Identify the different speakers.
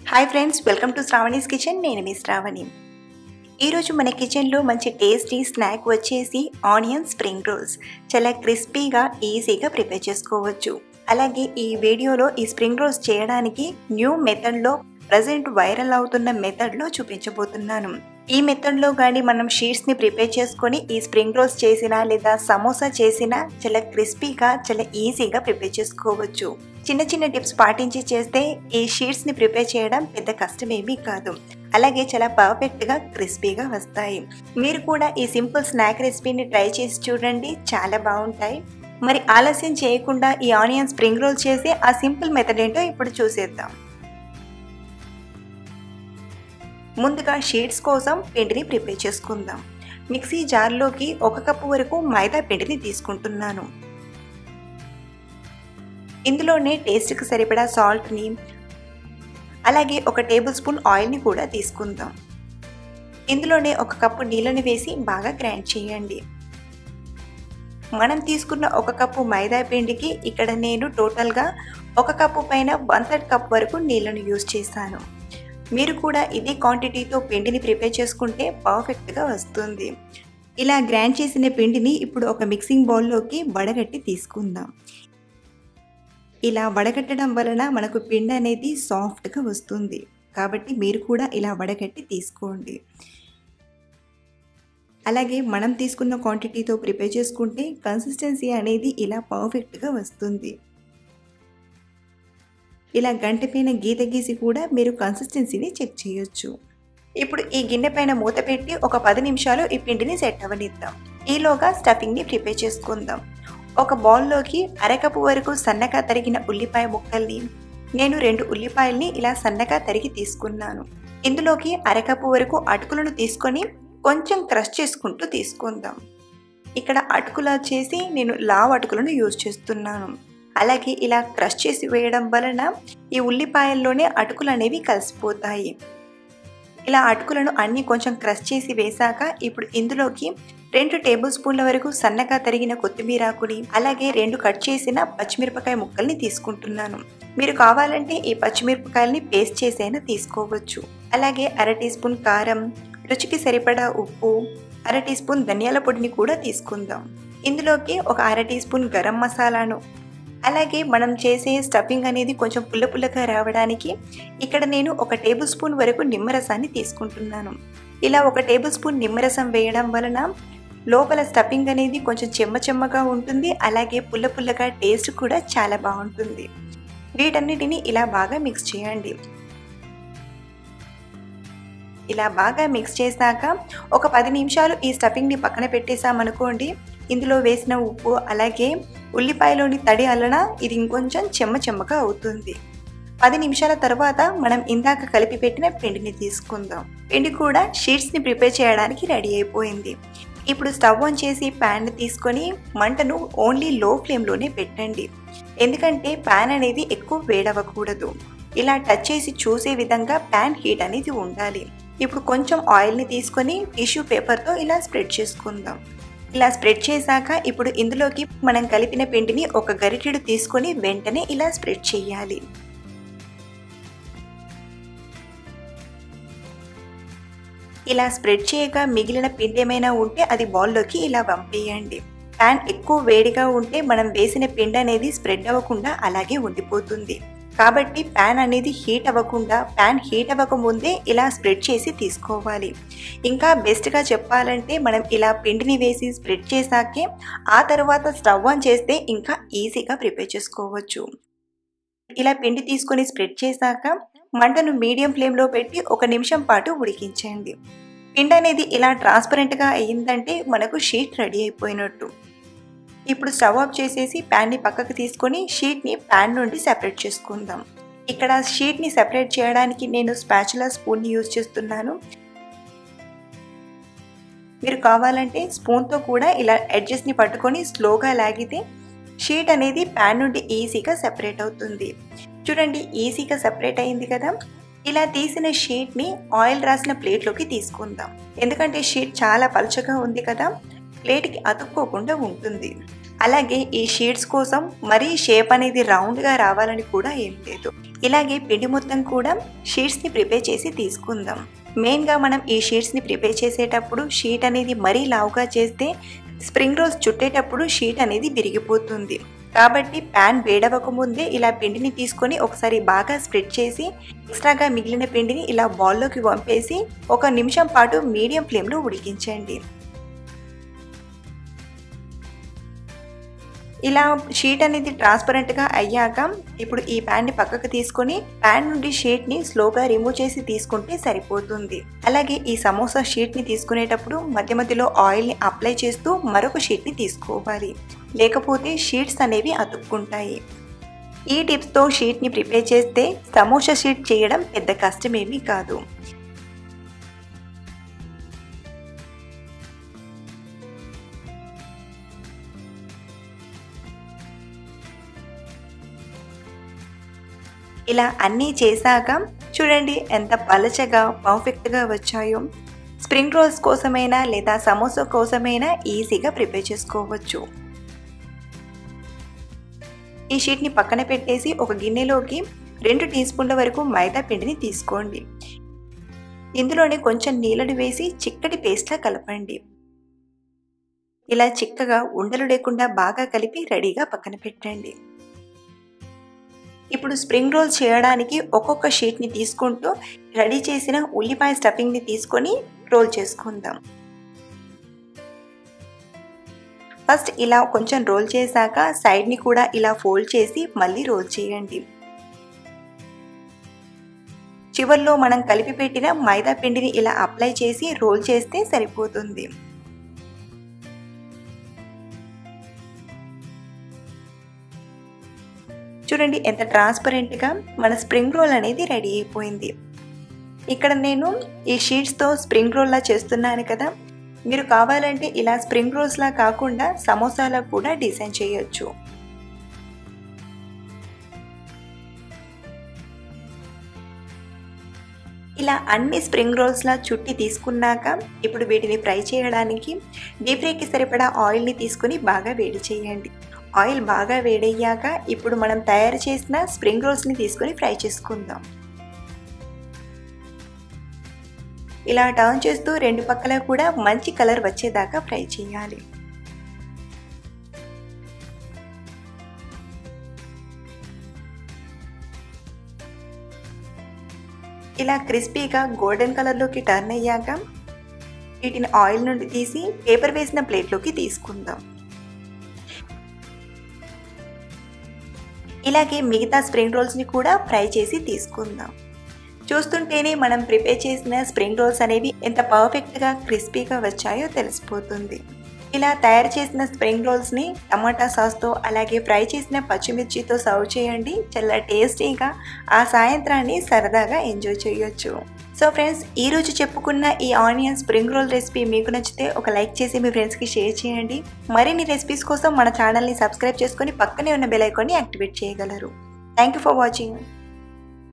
Speaker 1: hi friends welcome to Sravani's kitchen నేను మీ శ్రావణి ఈరోజు మన కిచెన్లో మంచి టేస్టీ స్నాక్ వచ్చేసి ఆనియన్ స్ప్రింగ్ రోల్స్ చాలా క్రిస్పీగా ఈజీగా ప్రిపేర్ చేసుకోవచ్చు అలాగే ఈ వీడియోలో ఈ స్ప్రింగ్ రోల్స్ చేయడానికి న్యూ మెథడ్లో ప్రజెంట్ వైరల్ అవుతున్న మెథడ్లో చూపించబోతున్నాను ఈ మెథడ్లో కానీ మనం షీట్స్ని ప్రిపేర్ చేసుకొని ఈ స్ప్రింగ్ రోల్స్ చేసినా లేదా సమోసా చేసినా చాలా క్రిస్పీగా చాలా ఈజీగా ప్రిపేర్ చేసుకోవచ్చు చిన్న చిన్న టిప్స్ పాటించి చేస్తే ఈ షీట్స్ని ప్రిపేర్ చేయడం పెద్ద కష్టమేమీ కాదు అలాగే చాలా పర్ఫెక్ట్గా క్రిస్పీగా వస్తాయి మీరు కూడా ఈ సింపుల్ స్నాక్ రెసిపీని ట్రై చేసి చూడండి చాలా బాగుంటాయి మరి ఆలస్యం చేయకుండా ఈ ఆనియన్ స్ప్రింగ్ రోల్ చేసి ఆ సింపుల్ మెథడ్ ఏంటో ఇప్పుడు చూసేద్దాం ముందుగా షీట్స్ కోసం పిండిని ప్రిపేర్ చేసుకుందాం మిక్సీ జార్లోకి ఒక కప్పు వరకు మైదా పిండిని తీసుకుంటున్నాను ఇందులోనే టేస్ట్కి సరిపడా సాల్ట్ని అలాగే ఒక టేబుల్ స్పూన్ ఆయిల్ని కూడా తీసుకుందాం ఇందులోనే ఒక కప్పు నీళ్ళని వేసి బాగా గ్రైండ్ చేయండి మనం తీసుకున్న ఒక కప్పు మైదా పిండికి ఇక్కడ నేను టోటల్గా ఒక కప్పు పైన వన్ థర్డ్ కప్ వరకు నీళ్ళను యూజ్ చేశాను మీరు కూడా ఇదే క్వాంటిటీతో పిండిని ప్రిపేర్ చేసుకుంటే పర్ఫెక్ట్గా వస్తుంది ఇలా గ్రైండ్ చేసిన పిండిని ఇప్పుడు ఒక మిక్సింగ్ బౌల్లోకి వడగట్టి తీసుకుందాం ఇలా వడగట్టడం వలన మనకు పిండి అనేది సాఫ్ట్గా వస్తుంది కాబట్టి మీరు కూడా ఇలా వడగట్టి తీసుకోండి అలాగే మనం తీసుకున్న క్వాంటిటీతో ప్రిపేర్ చేసుకుంటే కన్సిస్టెన్సీ అనేది ఇలా పర్ఫెక్ట్గా వస్తుంది ఇలా గంట పైన గీత గీసి కూడా మీరు కన్సిస్టెన్సీని చెక్ చేయొచ్చు ఇప్పుడు ఈ గిన్నె పైన మూత పెట్టి ఒక పది నిమిషాలు ఈ పిండిని సెట్ అవ్వనిద్దాం ఈలోగా స్టఫింగ్ని ప్రిపేర్ చేసుకుందాం ఒక బౌల్లోకి అరకపు వరకు సన్నగా తరిగిన ఉల్లిపాయ ముక్కల్ని నేను రెండు ఉల్లిపాయల్ని ఇలా సన్నగా తరిగి తీసుకున్నాను ఇందులోకి అరకపు వరకు అటుకులను తీసుకొని కొంచెం క్రష్ చేసుకుంటూ తీసుకుందాం ఇక్కడ అటుకులు వచ్చేసి నేను లావ్ అటుకులను యూజ్ చేస్తున్నాను అలాగే ఇలా క్రష్ చేసి వేయడం వలన ఈ ఉల్లిపాయల్లోనే అటుకులు అనేవి కలిసిపోతాయి ఇలా అటుకులను అన్నీ కొంచెం క్రష్ చేసి వేశాక ఇప్పుడు ఇందులోకి రెండు టేబుల్ స్పూన్ల వరకు సన్నగా తరిగిన కొత్తిమీర ఆకుని అలాగే రెండు కట్ చేసిన పచ్చిమిరపకాయ ముక్కల్ని తీసుకుంటున్నాను మీరు కావాలంటే ఈ పచ్చిమిరపకాయల్ని పేస్ట్ చేసైనా తీసుకోవచ్చు అలాగే అర టీ స్పూన్ కారం రుచికి సరిపడా ఉప్పు అర టీ స్పూన్ ధనియాల పొడిని కూడా తీసుకుందాం ఇందులోకి ఒక అర టీ స్పూన్ గరం మసాలాను అలాగే మనం చేసే స్టఫింగ్ అనేది కొంచెం పుల్ల పుల్లగా రావడానికి ఇక్కడ నేను ఒక టేబుల్ స్పూన్ వరకు నిమ్మరసాన్ని తీసుకుంటున్నాను ఇలా ఒక టేబుల్ స్పూన్ నిమ్మరసం వేయడం వలన లోపల స్టఫింగ్ అనేది కొంచెం చెమ్మ చెమ్మగా ఉంటుంది అలాగే పుల్ల పుల్లగా టేస్ట్ కూడా చాలా బాగుంటుంది వీటన్నిటిని ఇలా బాగా మిక్స్ చేయండి ఇలా బాగా మిక్స్ చేశాక ఒక పది నిమిషాలు ఈ స్టఫింగ్ని పక్కన పెట్టేసామనుకోండి ఇందులో వేసిన ఉప్పు అలాగే ఉల్లిపాయలోని తడి అలన ఇది ఇంకొంచెం చెమ్మ చెమ్మగా అవుతుంది పది నిమిషాల తర్వాత మనం ఇందాక కలిపి పెట్టిన పిండిని తీసుకుందాం పిండి కూడా షీట్స్ని ప్రిపేర్ చేయడానికి రెడీ అయిపోయింది ఇప్పుడు స్టవ్ ఆన్ చేసి ప్యాన్ తీసుకొని మంటను ఓన్లీ లో ఫ్లేమ్లోనే పెట్టండి ఎందుకంటే ప్యాన్ అనేది ఎక్కువ వేడవ్వకూడదు ఇలా టచ్ చేసి చూసే విధంగా ప్యాన్ హీట్ అనేది ఉండాలి ఇప్పుడు కొంచెం ఆయిల్ని తీసుకొని టిష్యూ పేపర్తో ఇలా స్ప్రెడ్ చేసుకుందాం ఇలా స్ప్రెడ్ చేశాక ఇప్పుడు ఇందులోకి మనం కలిపిన పిండిని ఒక గరిటెడు తీసుకొని వెంటనే ఇలా స్ప్రెడ్ చేయాలి ఇలా స్ప్రెడ్ చేయగా మిగిలిన పిండి ఏమైనా ఉంటే అది బౌల్లోకి ఇలా పంపేయండి ప్యాన్ ఎక్కువ వేడిగా ఉంటే మనం వేసిన పిండి అనేది స్ప్రెడ్ అవ్వకుండా అలాగే ఉండిపోతుంది కాబట్టి ప్యాన్ అనేది హీట్ అవ్వకుండా ప్యాన్ హీట్ అవ్వకముందే ఇలా స్ప్రెడ్ చేసి తీసుకోవాలి ఇంకా బెస్ట్గా చెప్పాలంటే మనం ఇలా పిండిని వేసి స్ప్రెడ్ చేశాకే ఆ తర్వాత స్టవ్ ఆన్ చేస్తే ఇంకా ఈజీగా ప్రిపేర్ చేసుకోవచ్చు ఇలా పిండి తీసుకొని స్ప్రెడ్ చేశాక మంటను మీడియం ఫ్లేమ్లో పెట్టి ఒక నిమిషం పాటు ఉడికించండి పిండి అనేది ఇలా ట్రాన్స్పరెంట్గా అయ్యిందంటే మనకు షీట్ రెడీ అయిపోయినట్టు ఇప్పుడు స్టవ్ ఆఫ్ చేసేసి ప్యాన్ని పక్కకు తీసుకొని షీట్ని ప్యాన్ నుండి సెపరేట్ చేసుకుందాం ఇక్కడ షీట్ని సెపరేట్ చేయడానికి నేను స్పాచులా స్పూన్ని యూజ్ చేస్తున్నాను మీరు కావాలంటే స్పూన్తో కూడా ఇలా ఎడ్జెస్ని పట్టుకొని స్లోగా లాగితే షీట్ అనేది ప్యాన్ నుండి ఈజీగా సెపరేట్ అవుతుంది చూడండి ఈజీగా సెపరేట్ అయింది కదా ఇలా తీసిన షీట్ని ఆయిల్ రాసిన ప్లేట్లోకి తీసుకుందాం ఎందుకంటే షీట్ చాలా పలుచగా ఉంది కదా ప్లేట్కి అతుక్కోకుండా ఉంటుంది అలాగే ఈ షీట్స్ కోసం మరీ షేప్ అనేది రౌండ్గా రావాలని కూడా ఏం లేదు ఇలాగే పిండి మొత్తం కూడా షీట్స్ని ప్రిపేర్ చేసి తీసుకుందాం మెయిన్గా మనం ఈ షీట్స్ని ప్రిపేర్ చేసేటప్పుడు షీట్ అనేది మరీ లావుగా చేస్తే స్ప్రింగ్ రోల్స్ చుట్టేటప్పుడు షీట్ అనేది విరిగిపోతుంది కాబట్టి ప్యాన్ వేడవక ముందే ఇలా పిండిని తీసుకొని ఒకసారి బాగా స్ప్రెడ్ చేసి ఎక్స్ట్రాగా మిగిలిన పిండిని ఇలా బాల్లోకి వంపేసి ఒక నిమిషం పాటు మీడియం ఫ్లేమ్లో ఉడికించండి ఇలా షీట్ అనేది ట్రాన్స్పరెంట్గా అయ్యాక ఇప్పుడు ఈ ప్యాన్ని పక్కకు తీసుకొని ప్యాన్ నుండి షీట్ని స్లోగా రిమూవ్ చేసి తీసుకుంటే సరిపోతుంది అలాగే ఈ సమోసా షీట్ని తీసుకునేటప్పుడు మధ్య మధ్యలో ఆయిల్ని అప్లై చేస్తూ మరొక షీట్ని తీసుకోవాలి లేకపోతే షీట్స్ అనేవి అతుక్కుంటాయి ఈ టిప్స్తో షీట్ని ప్రిపేర్ చేస్తే సమోసా షీట్ చేయడం పెద్ద కష్టమేమీ కాదు ఇలా అన్నీ చేశాక చూడండి ఎంత పలచగా పర్ఫెక్ట్గా వచ్చాయో స్ప్రింగ్ రోల్స్ కోసమైనా లేదా సమోసా కోసమైనా ఈజీగా ప్రిపేర్ చేసుకోవచ్చు ఈ షీట్ని పక్కన పెట్టేసి ఒక గిన్నెలోకి రెండు టీ స్పూన్ల వరకు మైదా పిండిని తీసుకోండి ఇందులోనే కొంచెం నీళ్ళని వేసి చిక్కటి పేస్ట్లా కలపండి ఇలా చిక్కగా ఉండలు లేకుండా బాగా కలిపి రెడీగా పక్కన పెట్టండి ఇప్పుడు స్ప్రింగ్ రోల్ చేయడానికి ఒక్కొక్క షీట్ని తీసుకుంటూ రెడీ చేసిన ఉల్లిపాయ స్టఫింగ్ని తీసుకొని రోల్ చేసుకుందాం ఫస్ట్ ఇలా కొంచెం రోల్ చేశాక సైడ్ని కూడా ఇలా ఫోల్డ్ చేసి మళ్ళీ రోల్ చేయండి చివర్లో మనం కలిపి పెట్టిన మైదా పిండిని ఇలా అప్లై చేసి రోల్ చేస్తే సరిపోతుంది చూడండి ఎంత ట్రాన్స్పరెంట్గా మన స్ప్రింగ్ రోల్ అనేది రెడీ అయిపోయింది ఇక్కడ నేను ఈ షీట్స్తో స్ప్రింగ్ రోల్లా చేస్తున్నాను కదా మీరు కావాలంటే ఇలా స్ప్రింగ్ రోల్స్లా కాకుండా సమోసాలా కూడా డిజైన్ చేయొచ్చు ఇలా అన్ని స్ప్రింగ్ రోల్స్లా చుట్టి తీసుకున్నాక ఇప్పుడు వీటిని ఫ్రై చేయడానికి డీప్ ఫ్రైకి సరిపడా ఆయిల్ని తీసుకుని బాగా వేడి చేయండి ఆయిల్ బాగా వేడయ్యాక ఇప్పుడు మనం తయారు చేసిన స్ప్రింగ్ రోల్స్ని తీసుకొని ఫ్రై చేసుకుందాం ఇలా టర్న్ చేస్తూ రెండు పక్కల కూడా మంచి కలర్ వచ్చేదాకా ఫ్రై చేయాలి ఇలా క్రిస్పీగా గోల్డెన్ కలర్లోకి టర్న్ అయ్యాక వీటిని ఆయిల్ నుండి తీసి పేపర్ వేసిన ప్లేట్లోకి తీసుకుందాం ఇలాగే మిగతా స్ప్రింగ్ రోల్స్ని కూడా ఫ్రై చేసి తీసుకుందాం చూస్తుంటేనే మనం ప్రిపేర్ చేసిన స్ప్రింగ్ రోల్స్ అనేవి ఎంత పర్ఫెక్ట్గా క్రిస్పీగా వచ్చాయో తెలిసిపోతుంది ఇలా తయారు చేసిన స్ప్రింగ్ రోల్స్ని టమాటా సాస్తో అలాగే ఫ్రై చేసిన పచ్చిమిర్చితో సర్వ్ చేయండి చాలా టేస్టీగా ఆ సాయంత్రాన్ని సరదాగా ఎంజాయ్ చేయొచ్చు సో ఫ్రెండ్స్ ఈరోజు చెప్పుకున్న ఈ ఆనియన్ స్ప్రింగ్ రోల్ రెసిపీ మీకు నచ్చితే ఒక లైక్ చేసి మీ ఫ్రెండ్స్కి షేర్ చేయండి మరిన్ని రెసిపీస్ కోసం మన ఛానల్ని సబ్స్క్రైబ్ చేసుకొని పక్కనే ఉన్న బెల్ ఐకాన్ని యాక్టివేట్ చేయగలరు థ్యాంక్ యూ ఫర్ వాచింగ్